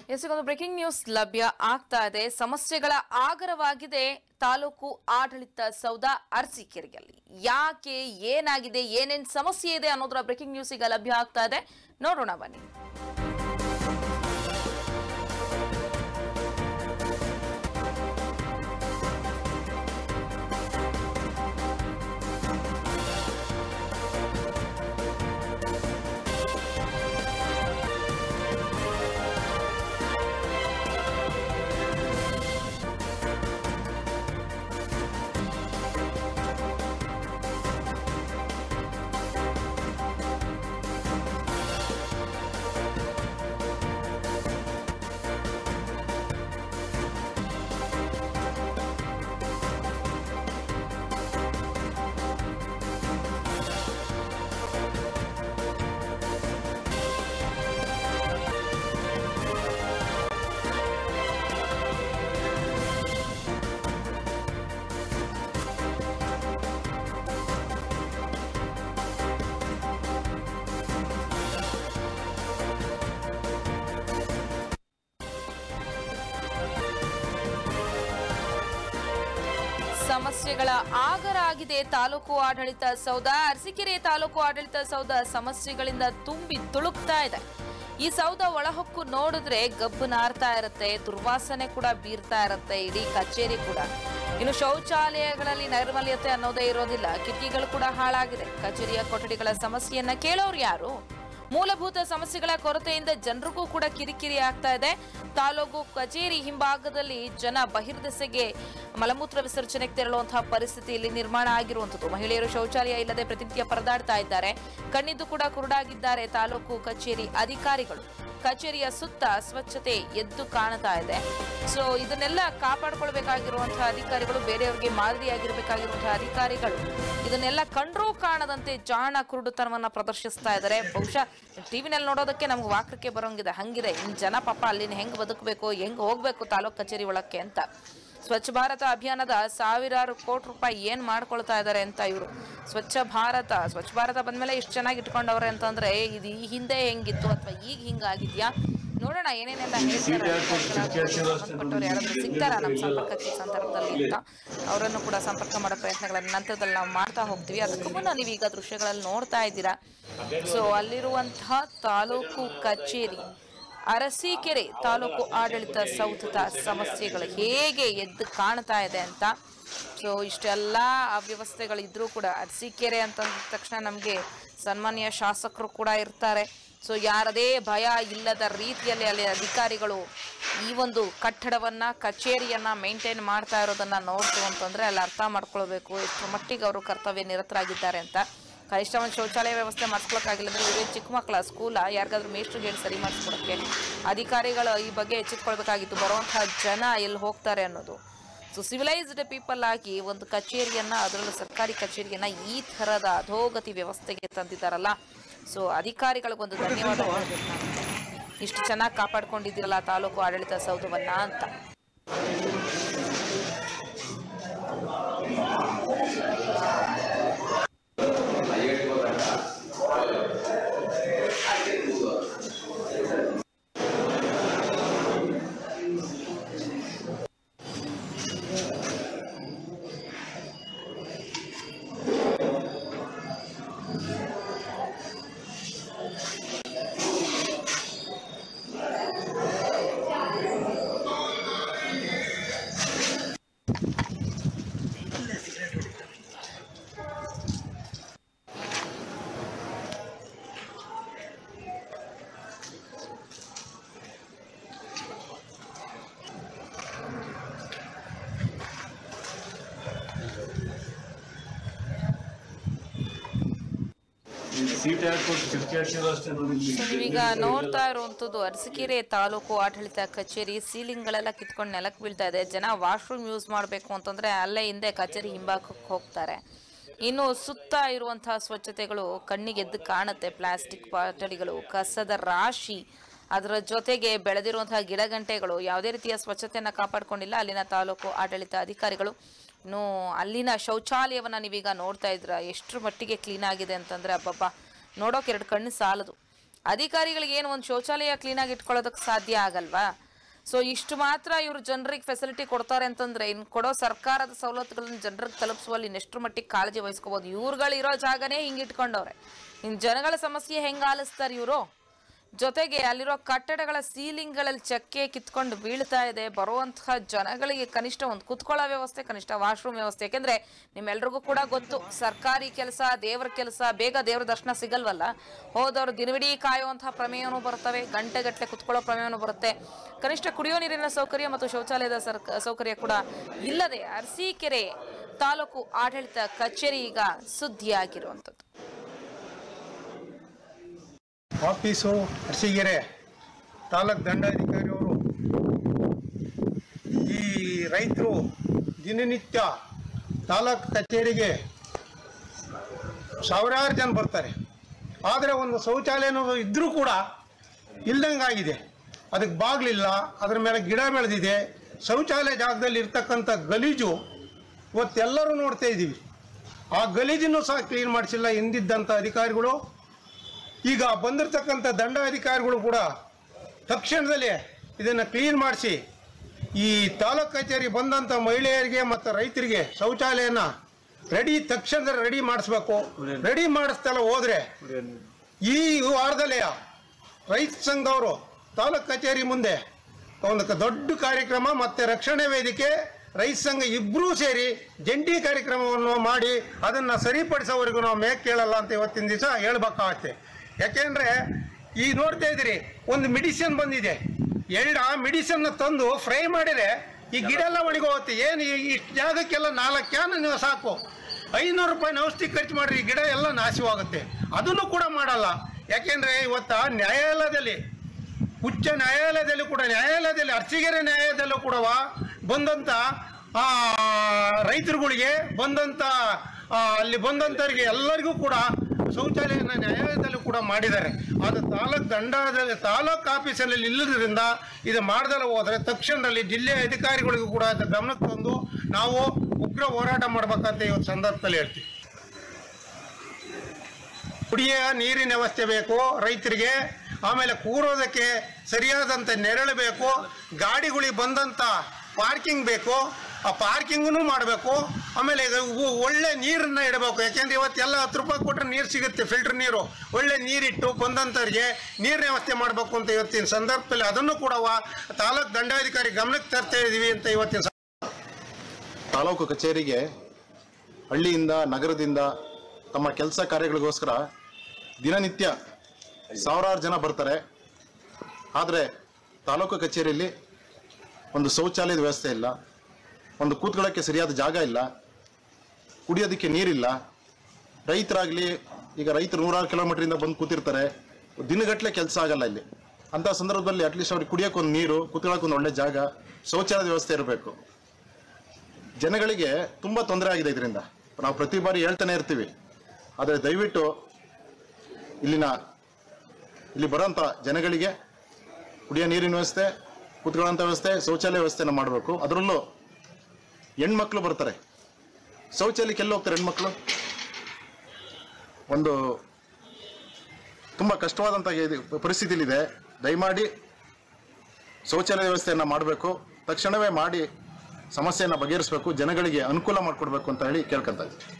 ಎಸಗೊಂದು breaking news ಲಭ್ಯ ಆಗ್ತಾ ಇದೆ ಸಮಸ್ಯೆಗಳ ಆಗರವಾಗಿದೆ ತಾಲೂಕು ಆಡಳಿತ ಸೌಧ ಅರಸೀಕೆರೆಯಲ್ಲಿ ಯಾಕೆ ಏನಾಗಿದೆ ಏನೇನ್ ಸಮಸ್ಯೆ ಇದೆ ಅನ್ನೋದರ ಬ್ರೇಕಿಂಗ್ ನ್ಯೂಸ್ ಈಗ ಲಭ್ಯ ಆಗ್ತಾ ಇದೆ ನೋಡೋಣ ಬನ್ನಿ ಸಮಸ್ಯೆಗಳ ಆಗರ ಆಗಿದೆ ತಾಲೂಕು ಆಡಳಿತ ಸೌಧ ಅರಸೀಕೆರೆ ತಾಲೂಕು ಆಡಳಿತ ಸೌಧ ಸಮಸ್ಯೆಗಳಿಂದ ತುಂಬಿ ತುಳುಕ್ತಾ ಇದೆ ಈ ಸೌಧ ಒಳಹೊಕ್ಕು ನೋಡಿದ್ರೆ ಗಬ್ಬು ನಾರ್ತಾ ಇರುತ್ತೆ ದುರ್ವಾಸನೆ ಕೂಡ ಬೀರ್ತಾ ಇರುತ್ತೆ ಇಡೀ ಕಚೇರಿ ಕೂಡ ಇನ್ನು ಶೌಚಾಲಯಗಳಲ್ಲಿ ನೈರ್ಮಲ್ಯತೆ ಅನ್ನೋದೇ ಇರೋದಿಲ್ಲ ಕಿಟಕಿಗಳು ಕೂಡ ಹಾಳಾಗಿದೆ ಕಚೇರಿಯ ಕೊಠಡಿಗಳ ಸಮಸ್ಯೆಯನ್ನ ಕೇಳೋರು ಯಾರು ಮೂಲಭೂತ ಸಮಸ್ಯೆಗಳ ಕೊರತೆಯಿಂದ ಜನರಿಗೂ ಕೂಡ ಕಿರಿಕಿರಿ ಆಗ್ತಾ ಇದೆ ತಾಲೂಕು ಕಚೇರಿ ಹಿಂಭಾಗದಲ್ಲಿ ಜನ ಬಹಿರ್ದೆಸೆಗೆ ಮಲಮೂತ್ರ ವಿಸರ್ಜನೆಗೆ ತೆರಳುವಂತಹ ಪರಿಸ್ಥಿತಿ ಇಲ್ಲಿ ನಿರ್ಮಾಣ ಆಗಿರುವಂತದ್ದು ಮಹಿಳೆಯರು ಶೌಚಾಲಯ ಇಲ್ಲದೆ ಪ್ರತಿನಿತ್ಯ ಪರದಾಡ್ತಾ ಇದ್ದಾರೆ ಕಣ್ಣಿದ್ದು ಕೂಡ ಕುರುಡಾಗಿದ್ದಾರೆ ತಾಲೂಕು ಕಚೇರಿ ಅಧಿಕಾರಿಗಳು ಕಚೇರಿಯ ಸುತ್ತ ಸ್ವಚ್ಛತೆ ಎದ್ದು ಕಾಣ್ತಾ ಇದೆ ಸೊ ಇದನ್ನೆಲ್ಲ ಕಾಪಾಡ್ಕೊಳ್ಬೇಕಾಗಿರುವಂತಹ ಅಧಿಕಾರಿಗಳು ಬೇರೆಯವರಿಗೆ ಮಾದರಿಯಾಗಿರ್ಬೇಕಾಗಿರುವಂತಹ ಅಧಿಕಾರಿಗಳು ಇದನ್ನೆಲ್ಲ ಕಂಡ್ರೂ ಕಾಣದಂತೆ ಜಾಣ ಕುರುಡುತನವನ್ನ ಪ್ರದರ್ಶಿಸ್ತಾ ಇದ್ದಾರೆ ಬಹುಶಃ ಟಿವಿನಲ್ಲಿ ನೋಡೋದಕ್ಕೆ ನಮ್ಗೆ ವಾಕ್ರಕ್ಕೆ ಬರೋಂಗಿದೆ ಹಂಗಿದೆ ಇನ್ ಜನ ಪಾಪ ಅಲ್ಲಿನ ಹೆಂಗ್ ಬದುಕಬೇಕು ಹೆಂಗ್ ಹೋಗ್ಬೇಕು ತಾಲೂಕ್ ಕಚೇರಿ ಒಳಕ್ಕೆ ಅಂತ ಸ್ವಚ್ಛ ಭಾರತ ಅಭಿಯಾನದ ಸಾವಿರಾರು ಕೋಟಿ ರೂಪಾಯಿ ಏನ್ ಮಾಡ್ಕೊಳ್ತಾ ಇದ್ದಾರೆ ಅಂತ ಇವರು ಸ್ವಚ್ಛ ಭಾರತ ಸ್ವಚ್ಛ ಭಾರತ ಬಂದ್ಮೇಲೆ ಇಷ್ಟು ಚೆನ್ನಾಗಿ ಇಟ್ಕೊಂಡವ್ರೆ ಅಂತಂದ್ರೆ ಇದು ಈ ಹಿಂದೆ ಹೆಂಗಿತ್ತು ಅಥವಾ ಈಗ ಹಿಂಗಾಗಿದ್ಯಾ ನೋಡೋಣ ಏನೇನೆಲ್ಲ ಹೇಳ್ತಾರೆ ಸಂಬಂಧಪಟ್ಟವ್ರು ಯಾರಾದ್ರೂ ಸಿಗ್ತಾರ ನಮ್ಮ ಸಂಪರ್ಕಕ್ಕೆ ಸಂದರ್ಭದಲ್ಲಿ ಅಂತ ಅವರನ್ನು ಕೂಡ ಸಂಪರ್ಕ ಮಾಡೋ ಪ್ರಯತ್ನಗಳನ್ನ ನಂತರದಲ್ಲಿ ನಾವು ಮಾಡ್ತಾ ಹೋಗ್ತೀವಿ ಅದಕ್ಕೂ ಮುನ್ನ ನೀವು ಈಗ ದೃಶ್ಯಗಳಲ್ಲಿ ನೋಡ್ತಾ ಇದ್ದೀರಾ ಸೊ ಅಲ್ಲಿರುವಂತಹ ತಾಲೂಕು ಕಚೇರಿ ಅರಸೀಕೆರೆ ತಾಲೂಕು ಆಡಳಿತ ಸೌಧದ ಸಮಸ್ಯೆಗಳು ಹೇಗೆ ಎದ್ದು ಕಾಣ್ತಾ ಇದೆ ಅಂತ ಸೊ ಇಷ್ಟೆಲ್ಲ ಅವ್ಯವಸ್ಥೆಗಳಿದ್ರೂ ಕೂಡ ಅರಸೀಕೆರೆ ಅಂತಂದ ತಕ್ಷಣ ನಮಗೆ ಸನ್ಮಾನ್ಯ ಶಾಸಕರು ಕೂಡ ಇರ್ತಾರೆ ಸೊ ಯಾರದೇ ಭಯ ಇಲ್ಲದ ರೀತಿಯಲ್ಲಿ ಅಲ್ಲಿ ಅಧಿಕಾರಿಗಳು ಈ ಒಂದು ಕಟ್ಟಡವನ್ನ ಕಚೇರಿಯನ್ನ ಮೇಂಟೈನ್ ಮಾಡ್ತಾ ಇರೋದನ್ನ ನೋಡ್ತು ಅಂತಂದ್ರೆ ಅಲ್ಲಿ ಅರ್ಥ ಮಾಡ್ಕೊಳ್ಬೇಕು ಎಷ್ಟು ಮಟ್ಟಿಗೆ ಅವರು ಕರ್ತವ್ಯ ನಿರತರಾಗಿದ್ದಾರೆ ಅಂತ ಕನಿಷ್ಠ ಒಂದು ಶೌಚಾಲಯ ವ್ಯವಸ್ಥೆ ಮಾಡಿಸ್ಕೊಳಕ್ಕಾಗಿಲ್ಲ ಅಂದ್ರೆ ಇವೇ ಚಿಕ್ಕ ಮಕ್ಕಳ ಸ್ಕೂಲ ಯಾರಿಗಾದ್ರೂ ಮೇಷ್ಟ್ರಿಗೆ ಹೇಳಿ ಸರಿ ಮಾಡಿಸ್ಕೊಡಕ್ಕೆ ಅಧಿಕಾರಿಗಳು ಈ ಬಗ್ಗೆ ಎಚ್ಚೆತ್ಕೊಳ್ಬೇಕಾಗಿತ್ತು ಬರುವಂತಹ ಜನ ಎಲ್ಲಿ ಹೋಗ್ತಾರೆ ಅನ್ನೋದು ಸೊ ಸಿವಿಲೈಸ್ಡ್ ಪೀಪಲ್ ಆಗಿ ಒಂದು ಕಚೇರಿಯನ್ನ ಅದರಲ್ಲೂ ಸರ್ಕಾರಿ ಕಚೇರಿಯನ್ನ ಈ ಥರದ ಅಧೋಗತಿ ವ್ಯವಸ್ಥೆಗೆ ತಂದಿದ್ದಾರಲ್ಲ ಸೊ ಅಧಿಕಾರಿಗಳಿಗೊಂದು ಧನ್ಯವಾದ ಹೇಳ್ಬೇಕು ನಾನು. ಇಷ್ಟು ಚೆನ್ನಾಗಿ ಕಾಪಾಡ್ಕೊಂಡಿದ್ದೀರಲ್ಲ ತಾಲೂಕು ಆಡಳಿತ ಸೌಧವನ್ನ ಅಂತ ಸೀಟ್ ಹಾಕೊಂಡು ಕಿಟಕಿ ಹಾಕಿರೋ ಅಷ್ಟೇ ನೋಡಿ ಇಲ್ಲಿ. ಸೊ ನೀವೀಗ ನೋಡ್ತಾ ಇರುವಂತದ್ದು ಅರಸೀಕೆರೆ ತಾಲೂಕು ಆಡಳಿತ ಕಚೇರಿ ಸೀಲಿಂಗ್ ಗಳೆಲ್ಲ ಕಿತ್ಕೊಂಡು ನೆಲಕ್ಕೆ ಬೀಳ್ತಾ ಇದೆ ಜನ ವಾಶ್ರೂಮ್ ಯೂಸ್ ಮಾಡಬೇಕು ಅಂತಂದ್ರೆ ಅಲ್ಲೇ ಹಿಂದೆ ಕಚೇರಿ ಹಿಂಭಾಗಕ್ಕೆ ಹೋಗ್ತಾರೆ ಇನ್ನು ಸುತ್ತ ಇರುವಂತಹ ಸ್ವಚ್ಛತೆಗಳು ಕಣ್ಣಿಗೆ ಎದ್ದು ಕಾಣುತ್ತೆ ಪ್ಲಾಸ್ಟಿಕ್ ಬಾಟಲಿಗಳು ಕಸದ ರಾಶಿ ಅದರ ಜೊತೆಗೆ ಬೆಳೆದಿರುವಂತಹ ಗಿಡಗಂಟೆಗಳು ಯಾವುದೇ ರೀತಿಯ ಸ್ವಚ್ಛತೆಯನ್ನ ಕಾಪಾಡ್ಕೊಂಡಿಲ್ಲ ಅಲ್ಲಿನ ತಾಲೂಕು ಆಡಳಿತ ಅಧಿಕಾರಿಗಳು ಇನ್ನು ಅಲ್ಲಿನ ಶೌಚಾಲಯವನ್ನ ನೀವೀಗ ನೋಡ್ತಾ ಇದ್ರ ಎಷ್ಟರ ಮಟ್ಟಿಗೆ ಕ್ಲೀನ್ ಆಗಿದೆ ಅಂತಂದ್ರೆ ಅಬ್ಬಬ್ಬಾ ನೋಡೋಕೆ ಎರಡು ಕಣ್ಣು ಸಾಲದು ಅಧಿಕಾರಿಗಳಿಗೆ ಏನು ಒಂದು ಶೌಚಾಲಯ ಕ್ಲೀನಾಗಿ ಇಟ್ಕೊಳ್ಳೋದಕ್ಕೆ ಸಾಧ್ಯ ಆಗಲ್ವಾ ಸೊ ಇಷ್ಟು ಮಾತ್ರ ಇವರು ಜನರಿಗೆ ಫೆಸಿಲಿಟಿ ಕೊಡ್ತಾರೆ ಅಂತಂದ್ರೆ ಇನ್ನು ಕೊಡೋ ಸರ್ಕಾರದ ಸವಲತ್ತುಗಳನ್ನ ಜನರಿಗೆ ತಲುಪಿಸುವಲ್ಲಿ ಇನ್ನೆಷ್ಟರ ಮಟ್ಟಿಗೆ ಕಾಳಜಿ ವಹಿಸ್ಕೋಬಹುದು ಇವ್ರುಗಳು ಇರೋ ಜಾಗನೇ ಹಿಂಗೆ ಇಟ್ಕೊಂಡವ್ರೆ ಇನ್ನು ಜನಗಳ ಸಮಸ್ಯೆ ಹೆಂಗೆ ಆಲಿಸ್ತಾರೆ ಇವರು ಜೊತೆಗೆ ಅಲ್ಲಿರೋ ಕಟ್ಟಡಗಳ ಸೀಲಿಂಗ್ಗಳಲ್ಲಿ ಚಕ್ಕೆ ಕಿತ್ಕೊಂಡು ಬೀಳ್ತಾ ಇದೆ ಬರುವಂತಹ ಜನಗಳಿಗೆ ಕನಿಷ್ಠ ಒಂದು ಕುತ್ಕೊಳ್ಳೋ ವ್ಯವಸ್ಥೆ ಕನಿಷ್ಠ ವಾಶ್ರೂಮ್ ವ್ಯವಸ್ಥೆ ಯಾಕೆಂದ್ರೆ ನಿಮ್ಮೆಲ್ರಿಗೂ ಕೂಡ ಗೊತ್ತು ಸರ್ಕಾರಿ ಕೆಲಸ ದೇವರ ಕೆಲಸ ಬೇಗ ದೇವ್ರ ದರ್ಶನ ಸಿಗಲ್ವಲ್ಲ ಹೋದವರು ದಿನವಿಡೀ ಕಾಯುವಂತಹ ಪ್ರಮೇಯನೂ ಬರ್ತವೆ ಗಂಟೆಗಟ್ಟಲೆ ಕುತ್ಕೊಳ್ಳೋ ಪ್ರಮೇಯನೂ ಬರುತ್ತೆ ಕನಿಷ್ಠ ಕುಡಿಯೋ ನೀರಿನ ಸೌಕರ್ಯ ಮತ್ತು ಶೌಚಾಲಯದ ಸರ್ಕ ಸೌಕರ್ಯ ಕೂಡ ಇಲ್ಲದೆ ಅರಸೀಕೆರೆ ತಾಲೂಕು ಆಡಳಿತ ಕಚೇರಿ ಈಗ ಸುದ್ದಿಯಾಗಿರುವಂಥದ್ದು ಆಫೀಸು ಅರಸೀಕೆರೆ ತಾಲೂಕು ದಂಡಾಧಿಕಾರಿಯವರು ಈ ರೈತರು ದಿನನಿತ್ಯ ತಾಲೂಕು ಕಚೇರಿಗೆ ಸಾವಿರಾರು ಜನ ಬರ್ತಾರೆ ಆದರೆ ಒಂದು ಶೌಚಾಲಯ ಅನ್ನೋದು ಇದ್ದರೂ ಕೂಡ ಇಲ್ದಂಗಾಗಿದೆ ಅದಕ್ಕೆ ಬಾಗಿಲಿಲ್ಲ ಅದ್ರ ಮೇಲೆ ಗಿಡ ಬೆಳೆದಿದೆ ಶೌಚಾಲಯ ಜಾಗದಲ್ಲಿ ಇರ್ತಕ್ಕಂಥ ಗಲೀಜು ಇವತ್ತೆಲ್ಲರೂ ನೋಡ್ತಾ ಇದ್ದೀವಿ ಆ ಗಲೀಜನ್ನು ಸಹ ಕ್ಲೀನ್ ಮಾಡಿಸಿಲ್ಲ ಹಿಂದಿದ್ದಂಥ ಅಧಿಕಾರಿಗಳು ಈಗ ಬಂದಿರತಕ್ಕಂಥ ದಂಡಾಧಿಕಾರಿಗಳು ಕೂಡ ತಕ್ಷಣದಲ್ಲಿ ಇದನ್ನು ಕ್ಲೀನ್ ಮಾಡಿಸಿ ಈ ತಾಲೂಕು ಕಚೇರಿ ಬಂದಂಥ ಮಹಿಳೆಯರಿಗೆ ಮತ್ತು ರೈತರಿಗೆ ಶೌಚಾಲಯನ ರೆಡಿ ತಕ್ಷಣದಲ್ಲಿ ರೆಡಿ ಮಾಡಿಸ್ಬೇಕು ರೆಡಿ ಮಾಡಿಸ್ತಲ್ಲ ಹೋದ್ರೆ ಈ ವಾರದಲ್ಲೇ ರೈತ ಸಂಘದವರು ತಾಲೂಕು ಕಚೇರಿ ಮುಂದೆ ಒಂದು ಕ- ದೊಡ್ಡ ಕಾರ್ಯಕ್ರಮ ಮತ್ತು ರಕ್ಷಣೆ ವೇದಿಕೆ ರೈತ ಸಂಘ ಇಬ್ಬರೂ ಸೇರಿ ಜಂಟಿ ಕಾರ್ಯಕ್ರಮವನ್ನು ಮಾಡಿ ಅದನ್ನು ಸರಿಪಡಿಸೋವರೆಗೂ ನಾವು ಮೇಕ್ ಕೇಳಲ್ಲ ಅಂತ ಇವತ್ತಿನ ದಿವಸ ಹೇಳ್ಬೇಕಾಗತ್ತೆ ಯಾಕೆಂದ್ರೆ ಈ ನೋಡ್ತಾ ಇದ್ದೀರಿ ಒಂದು ಮೆಡಿಸಿನ್ ಬಂದಿದೆ ಎರಡು ಆ ಮೆಡಿಸಿನ್ ತಂದು ಫ್ರೈ ಮಾಡಿದ್ರೆ ಈ ಗಿಡ ಎಲ್ಲ ಒಣಗೋಗುತ್ತೆ ಏನು ಇಷ್ಟು ಜಾಗಕ್ಕೆಲ್ಲ ನಾಲ್ಕು ಕ್ಯಾನ್ ನೀವು ಸಾಕು ಐನೂರು ರೂಪಾಯಿ ಔಷಧಿ ಖರ್ಚು ಮಾಡ್ರಿ ಈ ಗಿಡ ಎಲ್ಲ ನಾಶವಾಗುತ್ತೆ ಅದನ್ನು ಕೂಡ ಮಾಡಲ್ಲ ಯಾಕೆಂದ್ರೆ ಇವತ್ತ ನ್ಯಾಯಾಲಯದಲ್ಲಿ ಉಚ್ಚ ನ್ಯಾಯಾಲಯದಲ್ಲಿ ಕೂಡ ನ್ಯಾಯಾಲಯದಲ್ಲಿ ಅರ್ಚಿಗೆರೆ ನ್ಯಾಯಾಲಯದಲ್ಲೂ ಕೂಡ ಬಂದಂತ ಆ, ರೈತರುಗಳಿಗೆ ಬಂದಂತ ಆ, ಅಲ್ಲಿ ಬಂದಂಥವ್ರಿಗೆ ಎಲ್ಲರಿಗೂ ಕೂಡ ಶೌಚಾಲಯನ ನ್ಯಾಯಾಲಯದಲ್ಲೂ ಕೂಡ ಮಾಡಿದ್ದಾರೆ ಅದು ತಾಲೂಕ್ ದಂಡದಲ್ಲಿ ತಾಲೂಕ್ ಆಫೀಸಲ್ಲಿ ಇಲ್ಲದ್ರಿಂದ ಇದು ಮಾಡ್ದಲ್ಲ ಹೋದ್ರೆ ತಕ್ಷಣದಲ್ಲಿ ಜಿಲ್ಲೆಯ ಅಧಿಕಾರಿಗಳಿಗೂ ಕೂಡ ಅದು ಗಮನಕ್ಕೆ ತಂದು ನಾವು ಉಗ್ರ ಹೋರಾಟ ಮಾಡ್ಬೇಕಂತ ಇವತ್ತು ಸಂದರ್ಭದಲ್ಲಿ ಹೇಳ್ತೀವಿ ಕುಡಿಯ ನೀರಿನ ವ್ಯವಸ್ಥೆ ಬೇಕು ರೈತರಿಗೆ ಆಮೇಲೆ ಕೂರೋದಕ್ಕೆ ಸರಿಯಾದಂಥ ನೆರಳು ಬೇಕು ಗಾಡಿಗಳಿಗೆ ಬಂದಂಥ ಪಾರ್ಕಿಂಗ್ ಬೇಕು ಆ ಪಾರ್ಕಿಂಗನ್ನು ಮಾಡಬೇಕು ಆಮೇಲೆ ಇದು ಉ- ಒಳ್ಳೆ ನೀರನ್ನ ಇಡಬೇಕು ಯಾಕೆಂದ್ರೆ ಇವತ್ತೆಲ್ಲ ಹತ್ತು ರೂಪಾಯಿ ಕೊಟ್ಟರೆ ನೀರು ಸಿಗುತ್ತೆ ಫಿಲ್ಟರ್ ನೀರು ಒಳ್ಳೆ ನೀರಿಟ್ಟು ಬಂದಂಥವ್ರಿಗೆ ನೀರಿನ ವ್ಯವಸ್ಥೆ ಮಾಡಬೇಕು ಅಂತ ಇವತ್ತಿನ ಸಂದರ್ಭದಲ್ಲಿ ಅದನ್ನು ಕೂಡ ವಾ- ತಾಲೂಕು ದಂಡಾಧಿಕಾರಿ ಗಮನಕ್ಕೆ ತರ್ತಾ ಇದ್ದೀವಿ ಅಂತ ಇವತ್ತಿನ ಸ- ತಾಲೂಕು ಕಚೇರಿಗೆ ಹಳ್ಳಿಯಿಂದ ನಗರದಿಂದ ತಮ್ಮ ಕೆಲಸ ಕಾರ್ಯಗಳಿಗೋಸ್ಕರ ದಿನನಿತ್ಯ ಸಾವಿರಾರು ಜನ ಬರ್ತಾರೆ ಆದರೆ ತಾಲೂಕು ಕಚೇರಿಯಲ್ಲಿ ಒಂದು ಶೌಚಾಲಯದ ವ್ಯವಸ್ಥೆ ಇಲ್ಲ ಒಂದು ಕೂತ್ಕೊಳ್ಳೋಕ್ಕೆ ಸರಿಯಾದ ಜಾಗ ಇಲ್ಲ ಕುಡಿಯೋದಕ್ಕೆ ನೀರಿಲ್ಲ ರೈತರಾಗಲಿ ಈಗ ರೈತರು ನೂರಾರು ಕಿಲೋಮೀಟ್ರಿಂದ ಬಂದು ಕೂತಿರ್ತಾರೆ ದಿನಗಟ್ಟಲೆ ಕೆಲಸ ಆಗಲ್ಲ ಇಲ್ಲಿ ಅಂಥ ಸಂದರ್ಭದಲ್ಲಿ ಅಟ್ಲೀಸ್ಟ್ ಅವ್ರಿಗೆ ಕುಡಿಯೋಕೆ ಒಂದು ನೀರು ಕೂತ್ಕೊಳ್ಳೋಕೆ ಒಂದು ಒಳ್ಳೆ ಜಾಗ ಶೌಚಾಲಯದ ವ್ಯವಸ್ಥೆ ಇರಬೇಕು ಜನಗಳಿಗೆ ತುಂಬ ತೊಂದರೆ ಆಗಿದೆ ಇದರಿಂದ ನಾವು ಪ್ರತಿ ಬಾರಿ ಹೇಳ್ತಾನೆ ಇರ್ತೀವಿ ಆದರೆ ದಯವಿಟ್ಟು ಇಲ್ಲಿನ ಇಲ್ಲಿ ಬರೋಂಥ ಜನಗಳಿಗೆ ಕುಡಿಯೋ ನೀರಿನ ವ್ಯವಸ್ಥೆ ಕೂತ್ಕೊಳ್ಳೋಂಥ ವ್ಯವಸ್ಥೆ ಶೌಚಾಲಯ ವ್ಯವಸ್ಥೆನ ಮಾಡಬೇಕು ಅದರಲ್ಲೂ ಹೆಣ್ಮಕ್ಳು ಬರ್ತಾರೆ ಶೌಚಾಲಯಕ್ಕೆ ಎಲ್ಲಿ ಹೋಗ್ತಾರೆ ಹೆಣ್ಮಕ್ಳು ಒಂದು ತುಂಬ ಕಷ್ಟವಾದಂಥ ಇದು- ಪರಿಸ್ಥಿತಿಲಿದೆ ದಯಮಾಡಿ ಶೌಚಾಲಯ ವ್ಯವಸ್ಥೆಯನ್ನು ಮಾಡಬೇಕು ತಕ್ಷಣವೇ ಮಾಡಿ ಸಮಸ್ಯೆಯನ್ನು ಬಗೆಹರಿಸಬೇಕು ಜನಗಳಿಗೆ ಅನುಕೂಲ ಮಾಡಿಕೊಡ್ಬೇಕು ಅಂತ ಹೇಳಿ ಕೇಳ್ಕೊಂತ ಇದ್ದೀನಿ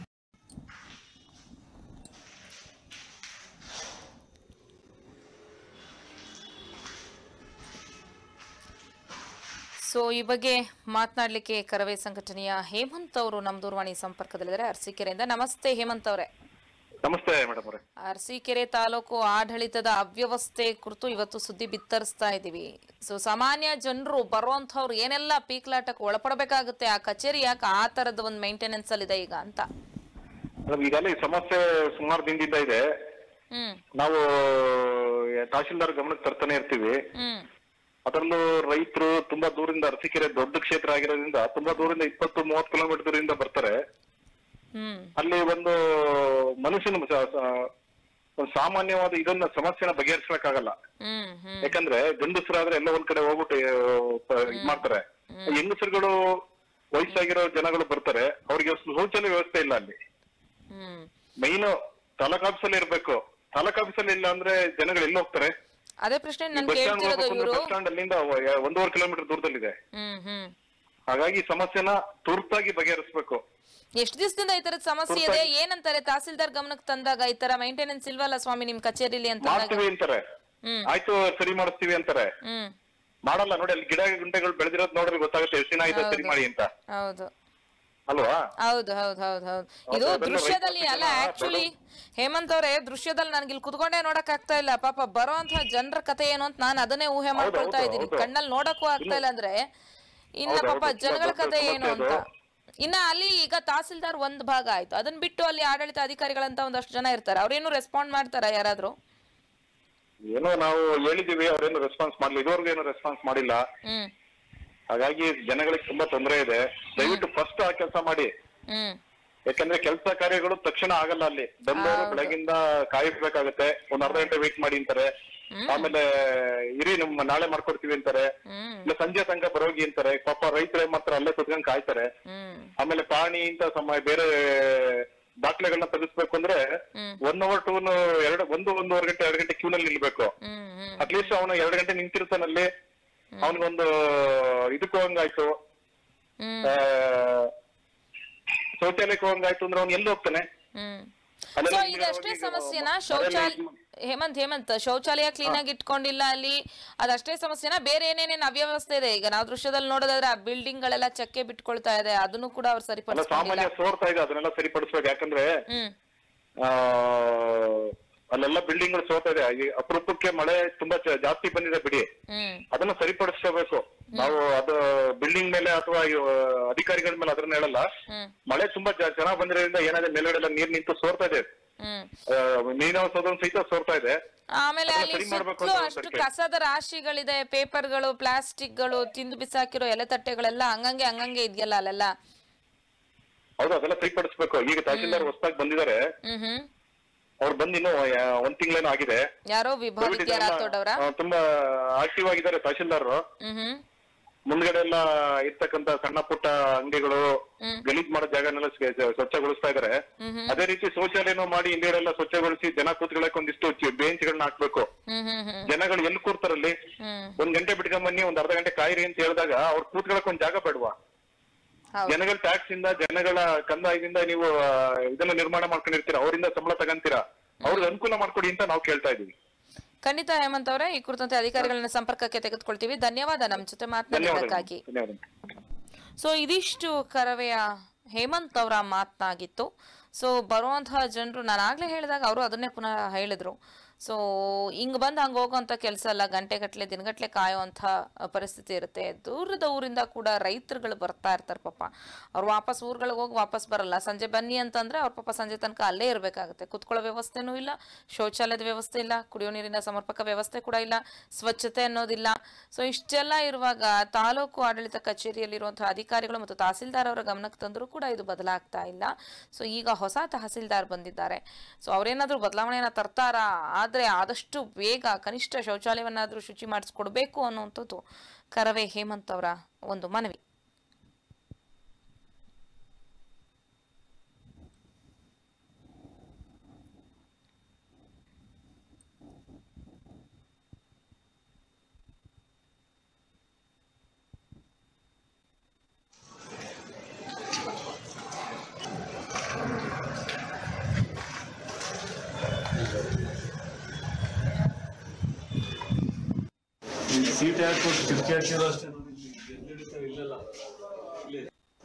ಸೊ ಈ ಬಗ್ಗೆ ಮಾತನಾಡಲಿಕ್ಕೆ ಕರವೇ ಸಂಘಟನೆಯ ಹೇಮಂತ್ ಅವರು ನಮ್ಮ ದೂರವಾಣಿ ಸಂಪರ್ಕದಲ್ಲಿದ್ದಾರೆ ಅರಸೀಕೆರೆಯಿಂದ ನಮಸ್ತೆ ಹೇಮಂತ್ ಅವರೇ ನಮಸ್ತೆ ಮೇಡಮ್ ಅವರೇ ಅರಸೀಕೆರೆ ತಾಲೂಕು ಆಡಳಿತದ ಅವ್ಯವಸ್ಥೆ ಕುರಿತು ಇವತ್ತು ಸುದ್ದಿ ಬಿತ್ತರಿಸ್ತಾ ಇದ್ದೀವಿ ಸೊ ಸಾಮಾನ್ಯ ಜನರು ಬರುವಂಥವ್ರು ಏನೆಲ್ಲ ಪೀಕ್ಲಾಟಕ್ಕೆ ಒಳಪಡಬೇಕಾಗುತ್ತೆ ಆ ಕಚೇರಿ ಯಾಕೆ ಆ ತರದ ಒಂದು ಮೇಂಟೆನೆನ್ಸ್ ಅಲ್ಲಿ ಇದೆ ಈಗ ಅಂತ ಮೇಡಮ್ ಈಗಾಗಲೇ ಈ ಸಮಸ್ಯೆ ಸುಮಾರು ದಿನದಿಂದ ಇದೆ ಹ್ಮ್ ನಾವು ತಹಶೀಲ್ದಾರ್ ಗಮನಕ್ಕೆ ತರ್ತಾನೆ ಇರ್ತೀವಿ ಹ್ಮ್ ಅದರಲ್ಲೂ ರೈತರು ತುಂಬಾ ದೂರದಿಂದ ಅರಸೀಕೆರೆ ದೊಡ್ಡ ಕ್ಷೇತ್ರ ಆಗಿರೋದ್ರಿಂದ ತುಂಬಾ ದೂರದಿಂದ ಇಪ್ಪತ್ತು ಮೂವತ್ತು ಕಿಲೋಮೀಟರ್ ದೂರದಿಂದ ಬರ್ತಾರೆ ಹ್ಮ್ ಅಲ್ಲಿ ಒಂದು ಮನುಷ್ಯನ ಸ- ಸ- ಒಂದು ಸಾಮಾನ್ಯವಾದ ಇದನ್ನ ಸಮಸ್ಯೆನ ಬಗೆಹರಿಸಕ್ಕಾಗಲ್ಲ ಹ್ಮ್ ಹ್ಮ್ ಯಾಕಂದ್ರೆ ಗಂಡಸರಾದ್ರೆ ಎಲ್ಲ ಒಂದ್ ಕಡೆ ಹೋಗ್ಬಿಟ್ಟು ಆ, ಪ- ಇದ್ ಮಾಡ್ತಾರೆ ಹೆಂಗಸರುಗಳು ವಯಸ್ಸಾಗಿರೋ ಜನಗಳು ಬರ್ತಾರೆ ಅವ್ರಿಗೆ ಶೌಚಾಲಯ ವ್ಯವಸ್ಥೆ ಇಲ್ಲ ಅಲ್ಲಿ ಹ್ಮ್ ಮೈನ್ ತಾಲೂಕ್ ಆಫೀಸಲ್ಲಿ ಇರ್ಬೇಕು ತಾಲೂಕ್ ಆಫೀಸಲ್ಲಿ ಇಲ್ಲ ಅಂದ್ರೆ ಜನಗಳು ಎಲ್ಲಿ ಹೋಗ್ತಾರೆ ಅದೇ ಪ್ರಶ್ನೆ ನಾನು ಬಸ್ ಸ್ಟ್ಯಾಂಡ್ ಕೇಳ್ತಿರೋದು ಇವರು ಬಸ್ ಸ್ಟ್ಯಾಂಡ್ ಅಲ್ಲಿಂದ ವ- ಒಂದೂವರೆ ಕಿಲೋಮೀಟರ್ ದೂರದಲ್ಲಿದೆ ಹ್ಮ್ ಹ್ಮ್ ಹಾಗಾಗಿ ಈ ಸಮಸ್ಯೆನ ತುರ್ತಾಗಿ ಬಗೆಹರಿಸಬೇಕು ಎಷ್ಟು ದಿವಸದಿಂದ ಈ ತರದ ಸಮಸ್ಯೆ ಇದೆ ಏನಂತಾರೆ ತಹಸೀಲ್ದಾರ್ ಗಮನಕ್ಕೆ ತಂದಾಗ ಈ ತರ ಮೇಂಟೆನೆನ್ಸ್ ಇಲ್ವಲ್ಲ ಸ್ವಾಮಿ ನಿಮ್ ಕಚೇರಿಲಿ ಅಂತ ಅಂದಾಗ? ಮಾಡ್ತೀವಿ ಅಂತಾರೆ ಹ್ಮ್ ಆಯ್ತು ಸರಿ ಮಾಡಿಸ್ತೀವಿ ಅಂತಾರೆ ಹ್ಮ್ ಮಾಡಲ್ಲ ನೋಡಿ ಅಲ್ಲಿ ಗಿಡ ಗುಂಟೆಗಳು ಬೆಳೆದಿರೋದು ನೋಡಿದ್ರೆ ಗೊತ್ತಾಗುತ್ತೆ ಎಷ್ಟು ದಿನ ಆಯ್ತು ಸರಿ ಮಾಡಿ ಅಂತ ಹೌದು ಅಲ್ವಾ ಹೌದು ಹೌದು ಹೌದು ಹೌದು ಇದು ಅದೆಲ್ಲ ದೃಶ್ಯದಲ್ಲಿ ರೈತ ಅಲ್ಲ ಜನ ಆಕ್ಚುಲಿ ಹೇಮಂತ್ ಅವರೇ ದೃಶ್ಯದಲ್ಲಿ ನನ್ಗೆ ಇಲ್ಲಿ ಕುತ್ಕೊಂಡೇ ನೋಡಕ್ ಆಗ್ತಾ ಇಲ್ಲ ಪಾಪ ಬರೋಂತಹ ಜನರ ಕತೆ ಏನು ಅಂತ ನಾನು ಅದನ್ನೇ ಊಹೆ ಮಾಡ್ಕೊಳ್ತಾ ಹೌದು, ಇದ್ದೀನಿ ಹೌದು. ಕಣ್ಣಲ್ಲಿ ನೋಡಕ್ಕೂ ಆಗ್ತಾ ಇಲ್ಲ ಅಂದ್ರೆ ಇನ್ನ ಹೌದು, ಪಾಪ ಹೌದು, ಜನಗಳ ತುಂಬಾ ಕತೆ ದೊಡ್ಡ ಏನು ಅಂತ ಸಮಸ್ಯೆ ಇನ್ನ ಅಲ್ಲಿ ಈಗ ತಹಸೀಲ್ದಾರ್ ಒಂದ್ ಭಾಗ ಆಯ್ತು ಅದನ್ನ ಬಿಟ್ಟು ಅಲ್ಲಿ ಆಡಳಿತ ಅಧಿಕಾರಿಗಳಂತ ಒಂದಷ್ಟು ಜನ ಇರ್ತಾರೆ ಅವ್ರೇನು ರೆಸ್ಪಾಂಡ್ ಮಾಡ್ತಾರ ಯಾರಾದ್ರೂ ಏನೋ ನಾವು ಹೇಳಿದೀವಿ ಅವ್ರೇನು ರೆಸ್ಪಾನ್ಸ್ ಮಾಡ್ಲಿಲ್ಲ ಇದುವರೆಗೂ ಏನು ರೆಸ್ಪಾನ್ಸ್ ಮಾಡಿಲ್ಲ ಹ್ಮ್ ಹಾಗಾಗಿ ಜನಗಳಿಗೆ ತುಂಬಾ ತೊಂದರೆ ಇದೆ ದಯವಿಟ್ಟು ಫಸ್ಟ್ ಆ ಕೆಲಸ ಮಾಡಿ ಹ್ಮ್ ಯಾಕಂದ್ರೆ ಕೆಲಸ ಕಾರ್ಯಗಳು ತಕ್ಷಣ ಆಗಲ್ಲ ಅಲ್ಲಿ ಬಂದವರು ಹೌದು. ಬೆಳಗಿಂದ ಕಾಯಿಸ್ಬೇಕಾಗತ್ತೆ ಒಂದ್ ಅರ್ಧ ಗಂಟೆ ವೇಟ್ ಮಾಡಿ ಅಂತಾರೆ ಆಮೇಲೆ ಇರಿ ನಮ್ಮ ನಾಳೆ ಮಾಡ್ಕೊಡ್ತೀವಿ ಅಂತಾರೆ ಹ್ಮ್ ಇಲ್ಲ ಸಂಜೆ ತನಕ ಬರೋಗಿ ಅಂತಾರೆ ಪಾಪ ರೈತರೇ ಮಾತ್ರ ಅಲ್ಲೇ ಕುತ್ಕೊಂಡ್ ಕಾಯ್ತಾರೆ ಹ್ಮ್ ಆಮೇಲೆ ಪಾಣಿ ಇಂತ ಸಮಯ ಬೇರೆ ದಾಖಲೆಗಳನ್ನ ತೆಗಿಸ್ಬೇಕು ಅಂದ್ರೆ ಹ್ಮ್. ಒನ್ ಅವರ್ ಟೂ ಎರಡು ಒಂದು ಒಂದೂವರೆ ಗಂಟೆ ಎರಡು ಗಂಟೆ ಕ್ಯೂ ನಲ್ಲಿ ನಿಲ್ಬೇಕು ಹ್ಮ್ ಹ್ಮ್ ಅಟ್ಲೀಸ್ಟ್ ಅವನು ಎರಡು ಗಂಟೆ ನಿಂತಿರ್ತಾನಲ್ಲಿ ಅವನಿಗೊಂದು ಇದಕ್ಕೆ ಹೋಗಂಗಾಯ್ತು ಹ್ಮ್ ಆ, ಶೌಚಾಲಯಕ್ಕೆ ಹೋಗಂಗಾಯ್ತು ಅಂದ್ರೆ ಅವ್ನು ಎಲ್ಲಿ ಹೋಗ್ತಾನೆ ಹ್ಮ್ ಅಲ್ಲೆಲ್ಲ ಸೊ ಹಿಂದ್ಗಡೆ ಇದಷ್ಟೇ ಹೋಗಿ ಸಮಸ್ಯೆನಾ ಮನೆಯಲ್ಲಿ ಶೌಚಾಲಯ ಇದ್ಮ- ಹೇಮಂತ್ ಹೇಮಂತ್ ಶೌಚಾಲಯ ಕ್ಲೀನ್ ಆಗಿ ಇಟ್ಕೊಂಡಿಲ್ಲ ಅಲ್ಲಿ ಅದಷ್ಟೇ ಸಮಸ್ಯೆನಾ ಬೇರೆ ಏನೇನೇನ್ ಅವ್ಯವಸ್ಥೆ ಇದೆ ಈಗ ನಾವು ದೃಶ್ಯದಲ್ಲಿ ನೋಡೋದಾದ್ರೆ ಆ ಬಿಲ್ಡಿಂಗ್ ಗಳೆಲ್ಲ ಚಕ್ಕೆ ಬಿಟ್ಕೊಳ್ತಾ ಇದೆ ಅದನ್ನು ಕೂಡ ಅವ್ರು ಅಲ್ಲ ಸರಿಪಡಿಸ್ಕೊಂಡಿಲ್ಲ ಸಾಮಾನ್ಯ ಸೋರ್ತಾ ಇದೆ ಅದನ್ನೆಲ್ಲ ಸರಿಪಡಿಸ್ಬೇಕು ಯಾಕಂದ್ರೆ ಹ್ಮ್ ಆ ಅಲ್ಲೆಲ್ಲ ಬಿಲ್ಡಿಂಗ್ ಗಳು ಸೋರ್ತಾ ಇದೆ ಈ ಅಪರೂಪಕ್ಕೆ ಮಳೆ ತುಂಬಾ ಜಾ- ಜಾಸ್ತಿ ಬಂದಿದೆ ಬಿಡಿ ಹ್ಮ್ ಅದನ್ನ ಸರಿಪಡಿಸ್ಕೋಬೇಕು ನಾವು ಅದು ಬಿಲ್ಡಿಂಗ್ ಮೇಲೆ ಅಥವಾ ಇವ್ ಅಧಿಕಾರಿಗಳ ಮೇಲೆ ಅದನ್ನ ಹೇಳಲ್ಲ ಹ್ಮ್ ಮಳೆ ತುಂಬಾ ಜ- ಚೆನ್ನಾಗ್ ಬಂದಿರೋದ್ರಿಂದ ಏನಾದ್ರೆ ಮೇಲ್ಗಡೆ ಎಲ್ಲ ನೀರ್ ನಿಂತು ಸೋರ್ತಾ ಇದೆ ಹ್ಮ್ ಆ, ನೀರಿನ ಸೋದನ್ ಸಹಿತ ಸೋರ್ತಾ ಇದೆ ಆಮೇಲೆ ಅದನ್ನ ಅಲ್ಲಿ ಸರಿ ಮಾಡ್ಬೇಕು ಸುತ್ತಲೂ ಅಂತ ಅಷ್ಟು ಅನ್ಸುತ್ತೆ. ಕಸದ ರಾಶಿಗಳಿದೆ ಪೇಪರ್ಗಳು ಪ್ಲಾಸ್ಟಿಕ್ಗಳು ತಿಂದು ಬಿಸಾಕಿರೋ ಎಲೆ ತಟ್ಟೆಗಳೆಲ್ಲ ಹಂಗಂಗೆ ಹಂಗಂಗೆ ಇದೆಯಲ್ಲ ಅಲ್ಲೆಲ್ಲ ಹೌದು ಅದೆಲ್ಲ ಸರಿಪಡಿಸ್ಬೇಕು ಈಗ ತಹಸೀಲ್ದಾರ್ ಹೊಸದಾಗಿ ಬಂದಿದ್ದಾರೆ ಹ್ಮ್ ಹ್ಮ್ ಅವ್ರು ಬಂದು ಇನ್ನು ಆ, ಒಂದ್ ತಿಂಗಳೇನೋ ಆಗಿದೆ ಯಾರೋ ವಿಭಾವಿದ್ಯ ರಾಥೋಡ್ ಅವರ ಆ, ತುಂಬಾ ಆಕ್ಟಿವ್ ಆಗಿದ್ದಾರೆ ತಹಶೀಲ್ದಾರ್ ಹ್ಮ್ ಹ್ಮ್ ಮುಂದ್ಗಡೆ ಎಲ್ಲ ಇರ್ತಕ್ಕಂತ ಸಣ್ಣ ಪುಟ್ಟ ಅಂಗಡಿಗಳು ಹ್ಮ್. ಗಲೀಜ್ ಮಾಡೋ ಜಾಗನೆಲ್ಲ ಸ್ವ- ಸ್ವ- ಸ್ವಚ್ಛಗೊಳಿಸ್ತಾ ಇದಾರೆ ಹ್ಮ್ ಹ್ಮ್ ಅದೇ ರೀತಿ ಶೌಚಾಲಯನೂ ಮಾಡಿ ಹಿಂದ್ಗಡೆ ಎಲ್ಲ ಸ್ವಚ್ಛಗೊಳಿಸಿ ಜನ ಕೂತ್ಕೊಳ್ಳಕ್ಕೆ ಒಂದಿಷ್ಟು ಬೆಂಚ್ಗಳನ್ನ ಹಾಕ್ಬೇಕು ಹ್ಮ್ ಹ್ಮ್ ಹ್ಮ್ ಜನಗಳು ಎಲ್ಲಿ ಕೂರ್ತಾರಲ್ಲಿ ಹ್ಮ್ ಒಂದ್ ಗಂಟೆ ಬಿಟ್ಕೊಂಡ್ ಬನ್ನಿ ಒಂದ್ ಅರ್ಧ ಗಂಟೆ ಕಾಯಿರಿ ಅಂತ ಹೇಳಿದಾಗ ಅವ್ರು ಕೂತ್ಕೊಳ್ಳಕ್ ಒಂದ್ ಜಾಗ ಬೇಡವಾ ಹೌದು ಜನಗಳ ಟ್ಯಾಕ್ಸ್ ಇಂದ ಜನಗಳ ಕಂದಾಯದಿಂದ ನೀವು ಆ, ಇದನ್ನ ನಿರ್ಮಾಣ ಮಾಡ್ಕೊಂಡಿರ್ತೀರಾ ಅವರಿಂದ ಸಂಬಳ ತಗಂತೀರಾ ಅವ್ರಿಗೆ ಅನುಕೂಲ ಮಾಡ್ಕೊಡಿ ಅಂತ ನಾವು ಕೇಳ್ತಾ ಇದೀವಿ ಖಂಡಿತ ಹೇಮಂತ್ ಅವರೇ ಈ ಕುರಿತಂತೆ ಅಧಿಕಾರಿಗಳನ್ನ ಸಂಪರ್ಕಕ್ಕೆ ತೆಗೆದುಕೊಳ್ತೀವಿ ಧನ್ಯವಾದ ನಮ್ಮ ಜೊತೆ ಮಾತನಾಡಿದ್ದಕ್ಕಾಗಿ ಧನ್ಯವಾದಗಳು ಧನ್ಯವಾದ ಸೊ ಇದಿಷ್ಟು ಕರವೆಯ ಹೇಮಂತ್ ಅವರ ಮಾತನಾಗಿತ್ತು ಸೊ ಬರುವಂತಹ ಜನರು ನಾನು ಆಗ್ಲೇ ಹೇಳಿದಾಗ ಅವರು ಅದನ್ನೇ ಪುನಃ ಹೇಳಿದ್ರು ಸೊ ಹಿಂಗ್ ಬಂದು ಹಂಗೆ ಹೋಗೋಂಥ ಕೆಲಸ ಅಲ್ಲ ಗಂಟೆಗಟ್ಟಲೆ ದಿನಗಟ್ಟಲೆ ಕಾಯೋವಂಥ ಪರಿಸ್ಥಿತಿ ಇರುತ್ತೆ ದೂರದ ಊರಿಂದ ಕೂಡ ರೈತರುಗಳು ಬರ್ತಾ ಇರ್ತಾರೆ ಪಾಪ ಅವ್ರು ವಾಪಸ್ ಊರುಗಳಿಗೆ ಹೋಗಿ ವಾಪಸ್ ಬರಲ್ಲ ಸಂಜೆ ಬನ್ನಿ ಅಂತಂದ್ರೆ ಅವ್ರ ಪಾಪ ಸಂಜೆ ತನಕ ಅಲ್ಲೇ ಇರಬೇಕಾಗುತ್ತೆ ಕುತ್ಕೊಳ್ಳೋ ವ್ಯವಸ್ಥೆನೂ ಇಲ್ಲ ಶೌಚಾಲಯದ ವ್ಯವಸ್ಥೆ ಇಲ್ಲ ಕುಡಿಯೋ ನೀರಿನ ಸಮರ್ಪಕ ವ್ಯವಸ್ಥೆ ಕೂಡ ಇಲ್ಲ ಸ್ವಚ್ಛತೆ ಅನ್ನೋದಿಲ್ಲ ಸೊ ಇಷ್ಟೆಲ್ಲ ಇರುವಾಗ ತಾಲೂಕು ಆಡಳಿತ ಕಚೇರಿಯಲ್ಲಿರುವಂತಹ ಅಧಿಕಾರಿಗಳು ಮತ್ತು ತಹಸೀಲ್ದಾರ್ ಅವರ ಗಮನಕ್ಕೆ ತಂದರೂ ಕೂಡ ಇದು ಬದಲಾಗ್ತಾ ಇಲ್ಲ ಸೊ ಈಗ ಹೊಸ ತಹಸೀಲ್ದಾರ್ ಬಂದಿದ್ದಾರೆ ಸೊ ಅವರೇನಾದ್ರೂ ಬದಲಾವಣೆಯನ್ನ ತರ್ತಾರಾ ಆದರೆ ಆದಷ್ಟು ಬೇಗ ಕನಿಷ್ಠ ಶೌಚಾಲಯವನ್ನಾದರೂ ಶುಚಿ ಮಾಡಿಸ್ಕೊಡ್ಬೇಕು ಅನ್ನುವಂಥದ್ದು ಕರವೇ ಹೇಮಂತ್ ಅವರ ಒಂದು ಮನವಿ ಸೀಟ್ ಯಾಕೆ ಕೊಟ್ಟು ಕಿಟಕಿ ಹಾಕಿರೋ ಅಷ್ಟೇ ನೋಡಿ ಎಲ್ಲಿಡ್ತಾರೆ ಇಲ್ಲೆಲ್ಲ ಇಲ್ಲಿ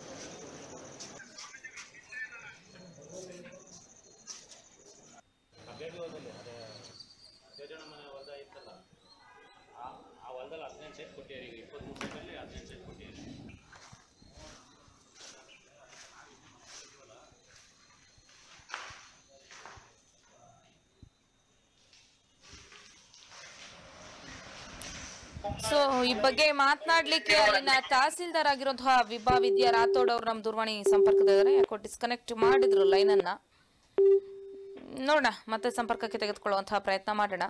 ಸೊ ಈ ಬಗ್ಗೆ ಮಾತನಾಡ್ಲಿಕ್ಕೆ ಅಲ್ಲಿನ ತಹಸೀಲ್ದಾರ್ ಆಗಿರುವಂತಹ ವಿಭಾ ವಿದ್ಯಾ ರಾಥೋಡ್ ಅವರು ನಮ್ಮ ದೂರವಾಣಿ ಸಂಪರ್ಕದಿದ್ದಾರೆ ಯಾಕೋ ಡಿಸ್ಕನೆಕ್ಟ್ ಮಾಡಿದ್ರು ಲೈನ್ ಅನ್ನ ನೋಡೋಣ ಮತ್ತೆ ಸಂಪರ್ಕಕ್ಕೆ ತೆಗೆದುಕೊಳ್ಳುವಂತಹ ಪ್ರಯತ್ನ ಮಾಡೋಣ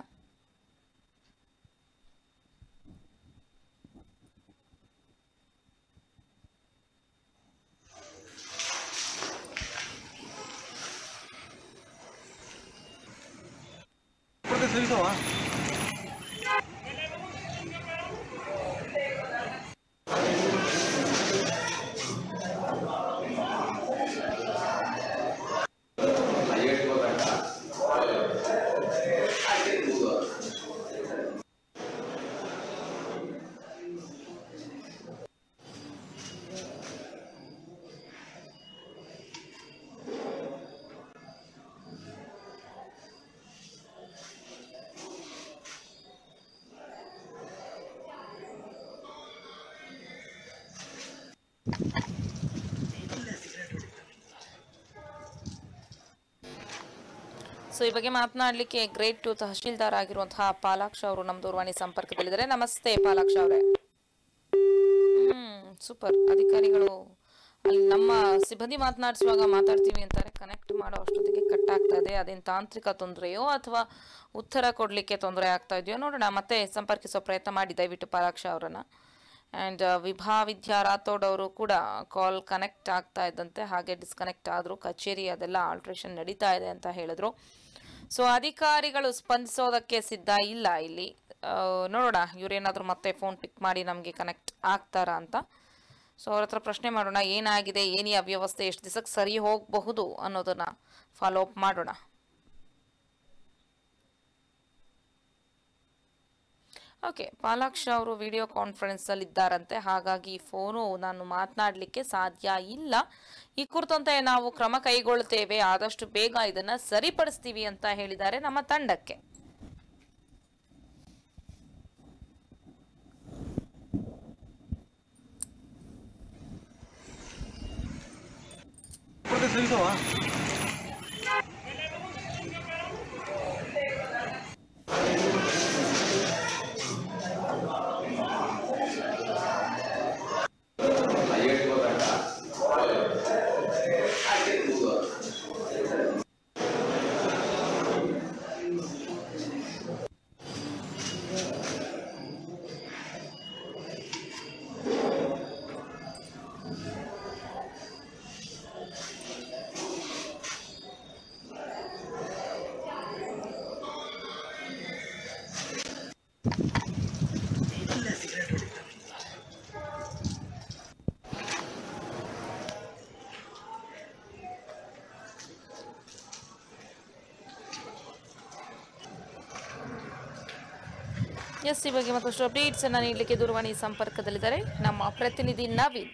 ಸೊ ಈ ಬಗ್ಗೆ ಮಾತನಾಡಲಿಕ್ಕೆ ಗ್ರೇಟ್ ಟು ತಹಶೀಲ್ದಾರ್ ಆಗಿರುವಂತಹ ಪಾಲಾಕ್ಷ ಅವರು ನಮ್ಮ ದೂರವಾಣಿ ಸಂಪರ್ಕದಲ್ಲಿದ್ದಾರೆ ನಮಸ್ತೆ ಪಾಲಾಕ್ಷ ಅವರೇ ಹ್ಮ್ ಸೂಪರ್ ಅಧಿಕಾರಿಗಳು ಅಲ್ಲಿ ನಮ್ಮ ಸಿಬ್ಬಂದಿ ಮಾತನಾಡಿಸುವಾಗ ಮಾತಾಡ್ತೀವಿ ಅಂತಾರೆ ಕನೆಕ್ಟ್ ಮಾಡೋ ಅಷ್ಟೊತ್ತಿಗೆ ಕಟ್ ಆಗ್ತಾ ಇದೆ ಅದೇನು ತಾಂತ್ರಿಕ ತೊಂದರೆಯೋ ಅಥವಾ ಉತ್ತರ ಕೊಡಲಿಕ್ಕೆ ತೊಂದರೆ ಆಗ್ತಾ ಇದೆಯೋ ನೋಡೋಣ ಮತ್ತೆ ಸಂಪರ್ಕಿಸೋ ಪ್ರಯತ್ನ ಮಾಡಿ ದಯವಿಟ್ಟು ಪಾಲಾಕ್ಷ ಅವರನ್ನ ಆ್ಯಂಡ್ ವಿಭಾ ವಿದ್ಯಾ ರಾಥೋಡ್ ಅವರು ಕೂಡ ಕಾಲ್ ಕನೆಕ್ಟ್ ಆಗ್ತಾ ಇದ್ದಂತೆ ಹಾಗೆ ಡಿಸ್ಕನೆಕ್ಟ್ ಆದರು ಕಚೇರಿ ಅದೆಲ್ಲ ಆಲ್ಟ್ರೇಷನ್ ನಡೀತಾ ಇದೆ ಅಂತ ಹೇಳಿದ್ರು ಸೊ ಅಧಿಕಾರಿಗಳು ಸ್ಪಂದಿಸೋದಕ್ಕೆ ಸಿದ್ಧ ಇಲ್ಲ ಇಲ್ಲಿ ಆ, ನೋಡೋಣ ಇವ್ರೇನಾದರೂ ಮತ್ತೆ ಫೋನ್ ಪಿಕ್ ಮಾಡಿ ನಮಗೆ ಕನೆಕ್ಟ್ ಆಗ್ತಾರಾ ಅಂತ ಸೊ ಅವ್ರ ಹತ್ರ ಪ್ರಶ್ನೆ ಮಾಡೋಣ ಏನಾಗಿದೆ ಏನಿ ಅವ್ಯವಸ್ಥೆ ಎಷ್ಟು ದಿವಸಕ್ಕೆ ಸರಿ ಹೋಗಬಹುದು ಅನ್ನೋದನ್ನ ಫಾಲೋ ಅಪ್ ಮಾಡೋಣ ಓಕೆ ಪಾಲಾಕ್ಷ ಅವರು ವಿಡಿಯೋ ಕಾನ್ಫರೆನ್ಸಲ್ಲಿ ಇದ್ದಾರಂತೆ ಹಾಗಾಗಿ ಫೋನು ನಾನು ಮಾತನಾಡಲಿಕ್ಕೆ ಸಾಧ್ಯ ಇಲ್ಲ ಈ ಕುರಿತಂತೆ ನಾವು ಕ್ರಮ ಕೈಗೊಳ್ಳುತ್ತೇವೆ ಆದಷ್ಟು ಬೇಗ ಇದನ್ನ ಸರಿಪಡಿಸ್ತೀವಿ ಅಂತ ಹೇಳಿದ್ದಾರೆ ನಮ್ಮ ತಂಡಕ್ಕೆ ಎಸ್ ಈ ಬಗ್ಗೆ ಮತ್ತಷ್ಟು ಅಪ್ಡೇಟ್ಸ್ ಅನ್ನ ನೀಡಲಿಕ್ಕೆ ದೂರವಾಣಿ ಸಂಪರ್ಕದಲ್ಲಿದ್ದಾರೆ ನಮ್ಮ ಪ್ರತಿನಿಧಿ ನವೀನ್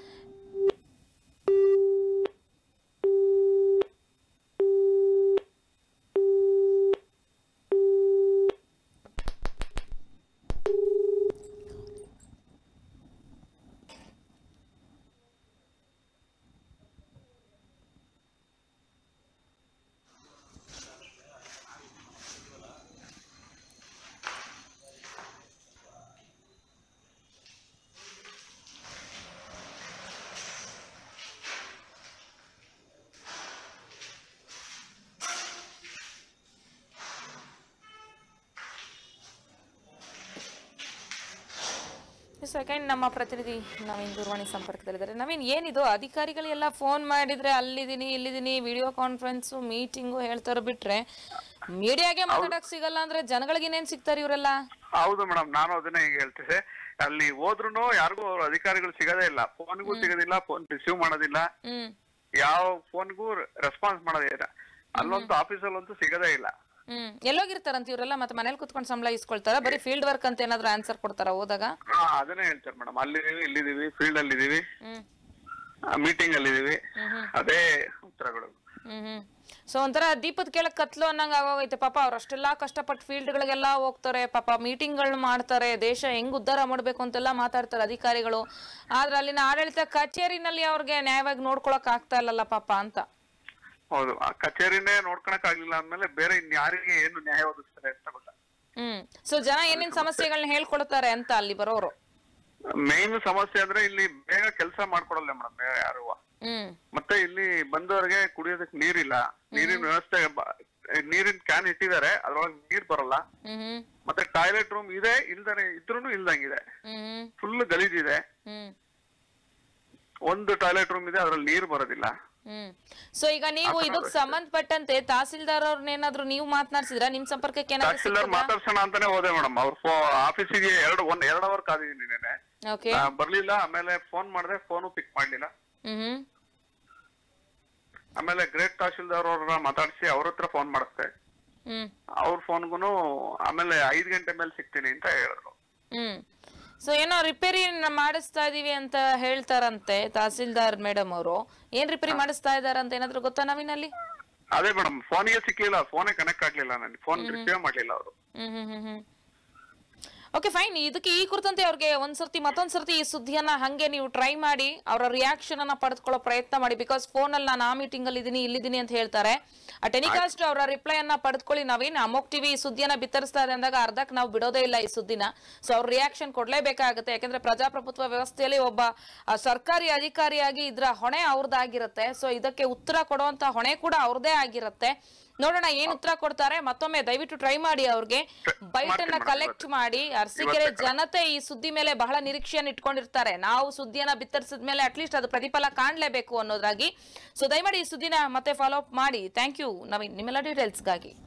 ಸೆಕೆಂಡ್ ನಮ್ಮ ಪ್ರತಿನಿಧಿ ನವೀನ್ ದೂರವಾಣಿ ಸಂಪರ್ಕದಲ್ಲಿದ್ದಾರೆ ನವೀನ್ ಏನಿದು ಅಧಿಕಾರಿಗಳೆಲ್ಲ ಫೋನ್ ಮಾಡಿದ್ರೆ ಅಲ್ಲಿದ್ದೀನಿ ಇಲ್ಲಿದ್ದೀನಿ ವಿಡಿಯೋ ಕಾನ್ಫರೆನ್ಸು ಮೀಟಿಂಗು ಹೇಳ್ತಾರ ಬಿಟ್ರೆ ಮೀಡಿಯಾಗೆ ಮಾತಾಡಕ್ ಸಿಗಲ್ಲ ಅಂದ್ರೆ ಜನಗಳಿಗೆ ಇನ್ನೇನ್ ಸಿಗ್ತಾರೆ ಇವರೆಲ್ಲ ಹೌದು ಮೇಡಮ್ ನಾನು ಅದನ್ನೇ ಈಗ ಹೇಳ್ತಿದ್ದೆ ಅಲ್ಲಿ ಹೋದ್ರು ಯಾರಿಗೂ ಅವ್ರ ಅಧಿಕಾರಿಗಳು ಸಿಗೋದೇ ಇಲ್ಲ ಫೋನ್ಗೂ ಸಿಗೋದಿಲ್ಲ ಫೋನ್ ರಿಸೀವ್ ಮಾಡೋದಿಲ್ಲ ಹ್ಮ್ ಯಾವ ಫೋನ್ಗೂ ರೆಸ್ಪಾನ್ಸ್ ಮಾಡೋದೇ ಇಲ್ಲ ಅಲ್ಲೊಂದು ಆಫೀಸಲ್ಲಂತೂ ಸಿಗೋದೇ ಇಲ್ಲ ಹ್ಮ್ ಎಲ್ಲೋಗಿರ್ತಾರಂತ ಇವರೆಲ್ಲ ಮತ್ತೆ ಮನೇಲಿ ಕುತ್ಕೊಂಡು ಸಂಬಳ ಇಸ್ಕೊಳ್ತಾರ ಬರೀ ಫೀಲ್ಡ್ ವರ್ಕ್ ಅಂತ ಏನಾದ್ರು ಆನ್ಸರ್ ಕೊಡ್ತಾರ ಹೋದಾಗ ಹಾ ಅದನ್ನೇ ಹೇಳ್ತಾರೆ ಮೇಡಮ್ ಅಲ್ಲಿದೀವಿ ಇಲ್ಲಿದೀವಿ ಫೀಲ್ಡ್ ಅಲ್ಲಿ ಇದೀವಿ ಹ್ಮ್ ಮೀಟಿಂಗ್ ಅಲ್ಲಿ ಇದೀವಿ ಅದೇ ಉತ್ತರಗಳು ಹ್ಮ್ ಹ್ಮ್ ಸೊ ಒಂಥರ ದೀಪದ ಕೆಳಗ್ ಕತ್ಲು ಅನ್ನಂಗ ಆಗೋಗೈತೆ ಪಾಪ ಅವ್ರು ಅಷ್ಟೆಲ್ಲಾ ಕಷ್ಟಪಟ್ಟು ಫೀಲ್ಡ್ಗಳಿಗೆಲ್ಲ ಹೋಗ್ತಾರೆ ಪಾಪ ಮೀಟಿಂಗ್ಗಳನ್ನ ಮಾಡ್ತಾರೆ ದೇಶ ಹೆಂಗ್ ಉದ್ಧಾರ ಮಾಡ್ಬೇಕು ಅಂತೆಲ್ಲ ಮಾತಾಡ್ತಾರೆ ಅಧಿಕಾರಿಗಳು ಆದ್ರೆ ಅಲ್ಲಿನ ಆಡಳಿತ ಕಚೇರಿನಲ್ಲಿ ಅವ್ರಿಗೆ ನ್ಯಾಯವಾಗಿ ನೋಡ್ಕೊಳಕ್ ಆಗ್ತಾ ಇಲ್ಲಲ್ಲ ಪಾಪ ಅಂತ ಹೌದು ಆ ಕಚೇರಿನೇ ನೋಡ್ಕೊಳಕ್ ಆಗ್ಲಿಲ್ಲ ಅಂದ್ಮೇಲೆ ಬೇರೆ ಇನ್ಯಾರಿಗೆ ಏನು ನ್ಯಾಯ ಒದಗಿಸ್ತಾರೆ ಅಂತ ಗೊತ್ತ ಹ್ಮ್ ಸೊ ಜನ ಏನೇನ್ ಸಮಸ್ಯೆಗಳನ್ನ ಹೇಳ್ಕೊಡ್ತಾರೆ ಅಂತ ಅಲ್ಲಿ ಬರೋರು ಮೇನ್ ಸಮಸ್ಯೆ ಅಂದ್ರೆ ಇಲ್ಲಿ ಬೇಗ ಕೆಲಸ ಮಾಡ್ಕೊಡಲ್ಲ ಮೇಡಮ್ ಬೇರೆ ಯಾರು ಹ್ಮ್ ಮತ್ತೆ ಇಲ್ಲಿ ಬಂದವರಿಗೆ ಕುಡಿಯೋದಕ್ಕೆ ನೀರಿಲ್ಲ ನೀರಿನ ವ್ಯವಸ್ಥೆ ಬ- ನೀರಿನ ಕ್ಯಾನ್ ಇಟ್ಟಿದ್ದಾರೆ ಅದ್ರೊಳಗೆ ನೀರ್ ಬರಲ್ಲ ಹ್ಮ್ ಹ್ಮ್ ಮತ್ತೆ ಟಾಯ್ಲೆಟ್ ರೂಮ್ ಇದೆ ಇಲ್ದಾನೆ ಇದ್ರೂನು ಇಲ್ದಂಗಿದೆ ಹ್ಮ್ ಫುಲ್ ಗಲೀಜಿದೆ ಹ್ಮ್ ಒಂದು ಟಾಯ್ಲೆಟ್ ರೂಮ್ ಇದೆ ಅದ್ರಲ್ಲಿ ನೀರ್ ಬರೋದಿಲ್ಲ ಹ್ಮ್ ಸೊ ಈಗ ನೀವು ಇದಕ್ ಸಂಬಂಧಪಟ್ಟಂತೆ ತಹಸೀಲ್ದಾರ್ ಅವ್ರನ್ನೇನಾದ್ರೂ ನೀವು ಮಾತನಾಡ್ಸಿದ್ರ ನಿಮ್ ಸಂಪರ್ಕಕ್ಕೆ ಏನಾದ್ರು ತಹಸೀಲ್ದಾರ್ ಮಾತಾಡ್ಸೋಣ ಅಂತಾನೆ ಹೋದೆ ಮೇಡಮ್ ಅವ್ರ ಫೋ ಆಫೀಸಿಗೆ ಎರಡು ಒಂದ್ ಎರಡ್ ಅವರ್ ಕಾದಿದ್ದೀನಿ ನೆನೆ ಓಕೆ ಆ, ಬರ್ಲಿಲ್ಲ ಆಮೇಲೆ ಫೋನ್ ಮಾಡಿದೆ ಫೋನು ಪಿಕ್ ಮಾಡ್ಲಿಲ್ಲ ಹ್ಮ್ ಹ್ಮ್ ಆಮೇಲೆ ಗ್ರೇಟ್ ತಹಶೀಲ್ದಾರ್ ಅವ್ರನ್ನ ಮಾತಾಡಿಸಿ ಅವ್ರ ಹತ್ರ ಫೋನ್ ಮಾಡಿಸ್ದೆ ಹ್ಮ್ ಅವ್ರ ಫೋನ್ಗುನು ಆಮೇಲೆ ಐದ್ ಗಂಟೆ ಮೇಲೆ ಸಿಗ್ತೀನಿ ಅಂತ ಹೇಳಿದ್ರು ಹ್ಮ್ ಸೊ ಏನೋ ರಿಪೇರಿ ಮಾಡಿಸ್ತಾ ಇದೀವಿ ಅಂತ ಹೇಳ್ತಾರಂತೆ ತಹಸೀಲ್ದಾರ್ ಮೇಡಮ್ ಅವರು ಏನ್ ರಿಪೇರಿ ಮಾಡಿಸ್ತಾ ಇದಾರಂತ ಏನಾದ್ರು ಗೊತ್ತಾ ನವೀನಲ್ಲಿ ಅದೇ ಮೇಡಮ್ ಫೋನಿಗೆ ಸಿಕ್ಲಿಲ್ಲ ಫೋನೇ ಕನೆಕ್ಟ್ ಆಗ್ಲಿಲ್ಲ ನನಗೆ ಫೋನ್ ರಿಸೀವ್ ಮಾಡ್ಲಿಲ್ಲ ಅವರು ಹ್ಮ್ ಹ್ಮ್ ಹ್ಮ್ ಹ್ಮ್ ಓಕೆ ಫೈನ್ ಇದಕ್ಕೆ ಈ ಕುರಿತಂತೆ ಅವ್ರಿಗೆ ಒಂದ್ಸರ್ತಿ ಮತ್ತೊಂದ್ ಸರ್ತಿ ಈ ಸುದ್ದಿಯನ್ನ ಹಂಗೆ ನೀವು ಟ್ರೈ ಮಾಡಿ ಅವರ ರಿಯಾಕ್ಷನ್ ಅನ್ನ ಪಡೆದುಕೊಳ್ಳೋ ಪ್ರಯತ್ನ ಮಾಡಿ ಬಿಕಾಸ್ ಫೋನ್ ಅಲ್ಲಿ ನಾನು ಆ ಮೀಟಿಂಗ್ ಅಲ್ಲಿ ಇದೀನಿ ಇಲ್ಲಿದ್ದೀನಿ ಅಂತ ಹೇಳ್ತಾರೆ ಆ ಟೆಲಿಕಾಸ್ಟ್ ಅವರ ರಿಪ್ಲೈ ಅನ್ನ ಪಡೆದುಕೊಳ್ಳಿ ನಾವೇನು ಅಮೋಕ್ ಟಿವಿ ಈ ಸುದ್ದಿಯನ್ನ ಬಿತ್ತರಿಸ್ತಾ ಇದೆ ಅಂದಾಗ ಅರ್ಧಕ್ಕೆ ನಾವು ಬಿಡೋದೇ ಇಲ್ಲ ಈ ಸುದ್ದಿನ ಸೊ ಅವ್ರ ರಿಯಾಕ್ಷನ್ ಕೊಡ್ಲೇಬೇಕಾಗುತ್ತೆ ಯಾಕಂದ್ರೆ ಪ್ರಜಾಪ್ರಭುತ್ವ ವ್ಯವಸ್ಥೆಯಲ್ಲಿ ಒಬ್ಬ ಆ, ಸರ್ಕಾರಿ ಅಧಿಕಾರಿಯಾಗಿ ಇದ್ರ ಹೊಣೆ ಅವ್ರದ್ದಾಗಿರುತ್ತೆ ಸೊ ಇದಕ್ಕೆ ಉತ್ತರ ಕೊಡುವಂತ ಹೊಣೆ ಕೂಡ ಅವ್ರದೇ ಆಗಿರುತ್ತೆ ನೋಡೋಣ ಏನ್ ಉತ್ತರ ಕೊಡ್ತಾರೆ ಮತ್ತೊಮ್ಮೆ ದಯವಿಟ್ಟು ಟ್ರೈ ಮಾಡಿ ಅವ್ರಿಗೆ ಬೈಟ್ ಅನ್ನ madam, ಕಲೆಕ್ಟ್ ಮಾಡಿ ಅರಸೀಕೆರೆ ಜನತೆ ಈ ಸುದ್ದಿ ಮೇಲೆ ಬಹಳ ನಿರೀಕ್ಷೆಯನ್ನು ಇಟ್ಕೊಂಡಿರ್ತಾರೆ ನಾವು ಸುದ್ದಿಯನ್ನ ಬಿತ್ತರಿಸಿದ ಮೇಲೆ ಅಟ್ಲೀಸ್ಟ್ ಅದು ಪ್ರತಿಫಲ ಕಾಣ್ಲೇಬೇಕು ಅನ್ನೋದ್ರಾಗಿ ಸೊ ದಯಮಾಡಿ ಈ ಸುದ್ದಿನ ಮತ್ತೆ ಫಾಲೋ ಅಪ್ ಮಾಡಿ ಥ್ಯಾಂಕ್ ಯು ನವೀನ್ ನಿಮ್ಮೆಲ್ಲ ಡೀಟೇಲ್ಸ್ಗಾಗಿ